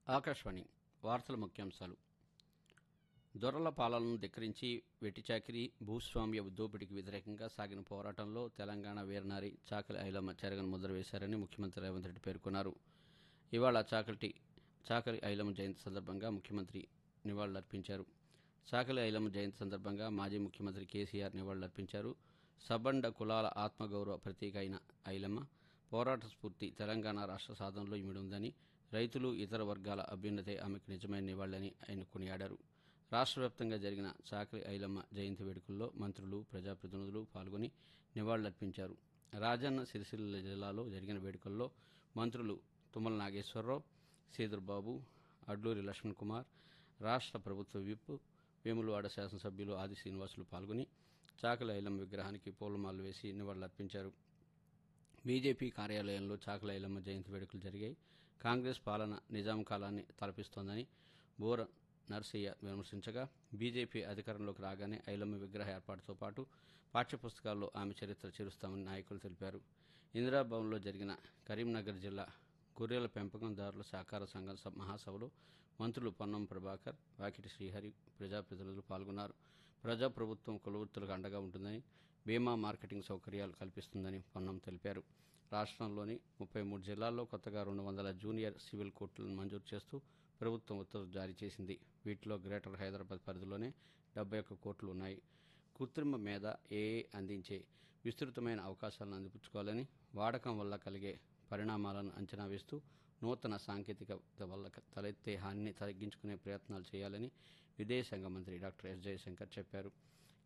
ఆకాశవాణి వార్తల ముఖ్యాంశాలు దొరల పాలనను ధిక్కరించి వెట్టిచాకిరి భూస్వామ్య దోపిడీకి వ్యతిరేకంగా సాగిన పోరాటంలో తెలంగాణ వీరనారి చాకలి ఐలమ్మ చెరగని ముద్ర వేశారని ముఖ్యమంత్రి రేవంత్ రెడ్డి పేర్కొన్నారు ఇవాళ చాకలి చాకలి ఐలమ్మ జయంతి సందర్భంగా ముఖ్యమంత్రి నివాళులర్పించారు చాకలి ఐలమ్మ జయంతి సందర్భంగా మాజీ ముఖ్యమంత్రి కేసీఆర్ నివాళులర్పించారు సబండ కులాల ఆత్మగౌరవ ప్రతీక అయిన ఐలమ్మ పోరాట స్ఫూర్తి తెలంగాణ రాష్ట్ర సాధనలో ఇమిడి ఉందని రైతులు ఇతర వర్గాల అభ్యున్నతే ఆమెకు నిజమైన నివాళులని ఆయన కొనియాడారు రాష్ట్ర వ్యాప్తంగా జరిగిన చాకలి ఐలమ్మ జయంతి వేడుకల్లో మంత్రులు ప్రజాప్రతినిధులు పాల్గొని నివాళులర్పించారు రాజన్న సిరిసిల్ల జిల్లాలో జరిగిన వేడుకల్లో మంత్రులు తుమ్మల నాగేశ్వరరావు సీదుర్బాబు అడ్లూరి లక్ష్మణ్ కుమార్ రాష్ట్ర ప్రభుత్వ విప్ వేములవాడ శాసనసభ్యులు ఆది శ్రీనివాసులు పాల్గొని చాకలి ఐలమ్మ విగ్రహానికి పూలమాలలు వేసి నివాళులర్పించారు బీజేపీ కార్యాలయంలో చాకలి ఐలమ్మ జయంతి వేడుకలు జరిగాయి కాంగ్రెస్ పాలన నిజాం కాలాన్ని తలపిస్తోందని బోర నర్సయ్య విమర్శించగా బీజేపీ అధికారంలోకి రాగానే ఐలమ్మ విగ్రహ ఏర్పాటుతో పాటు పాఠ్యపుస్తకాల్లో ఆమె చరిత్ర చేరుస్తామని నాయకులు తెలిపారు ఇందిరాభవన్లో జరిగిన కరీంనగర్ జిల్లా గొర్రెల పెంపకందారుల సహకార సంఘం స- మహాసభలో మంత్రులు పొన్నం ప్రభాకర్ వాకిటి శ్రీహరి ప్రజాప్రతినిధులు పాల్గొన్నారు ప్రజాప్రభుత్వం కులవృత్తులకు అండగా ఉంటుందని బీమా మార్కెటింగ్ సౌకర్యాలు కల్పిస్తుందని పొన్నం తెలిపారు రాష్ట్రంలోని ముప్పై మూడు జిల్లాల్లో కొత్తగా రెండు వందల జూనియర్ సివిల్ కోర్టులను మంజూరు చేస్తూ ప్రభుత్వం ఉత్తర్వులు జారీ చేసింది వీటిలో గ్రేటర్ హైదరాబాద్ పరిధిలోనే డెబ్బై ఒక్క కోర్టులు ఉన్నాయి కృత్రిమ మీద ఏఏ అందించే విస్తృతమైన అవకాశాలను అందిపుచ్చుకోవాలని వాడకం వల్ల కలిగే పరిణామాలను అంచనా వేస్తూ నూతన సాంకేతికత వల్ల తలెత్తే హానిని తగ్గించుకునే ప్రయత్నాలు చేయాలని విదేశాంగ మంత్రి డాక్టర్ ఎస్ జయశంకర్ చెప్పారు